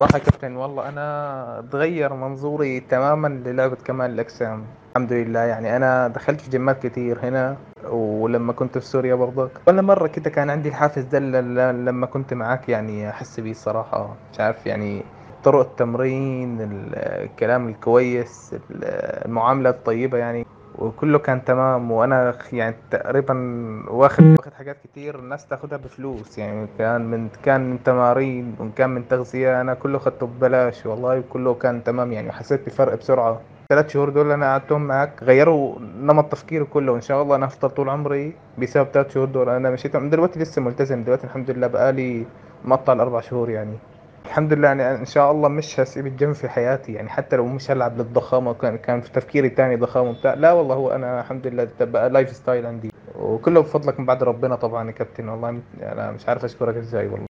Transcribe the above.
صراحة يا كابتن والله أنا تغير منظوري تماما للعبة كمال الأجسام الحمد لله يعني أنا دخلت في جيمات كتير هنا ولما كنت في سوريا برضك ولا مرة كده كان عندي الحافز ده ل- ل- لما كنت معاك يعني أحس بيه الصراحة مش عارف يعني طرق التمرين ال- الكلام الكويس ال- المعاملة الطيبة يعني وكله كان تمام وانا خ- يعني تقريبا واخد واخد حاجات كتير الناس تاخدها بفلوس يعني كان من كان من تمارين وان كان من تغذية انا كله خدته ببلاش والله وكله كان تمام يعني حسيت بفرق بسرعة ثلاث شهور دول انا قعدتهم معاك غيروا نمط تفكيري كله وان شاء الله انا هفضل طول عمري بسبب ثلاث شهور دول انا مشيت من دلوقتي لسه ملتزم دلوقتي الحمد لله بقالي مقطع الاربع شهور يعني الحمد لله يعني ان شاء الله مش هسيب الجيم في حياتي يعني حتى لو مش هلعب للضخامه كان كان في تفكيري تاني ضخامه بتاع لا والله هو انا الحمد لله ده بقى لايف ستايل عندي وكله بفضلك من بعد ربنا طبعا يا كابتن والله انا مش عارف اشكرك ازاي والله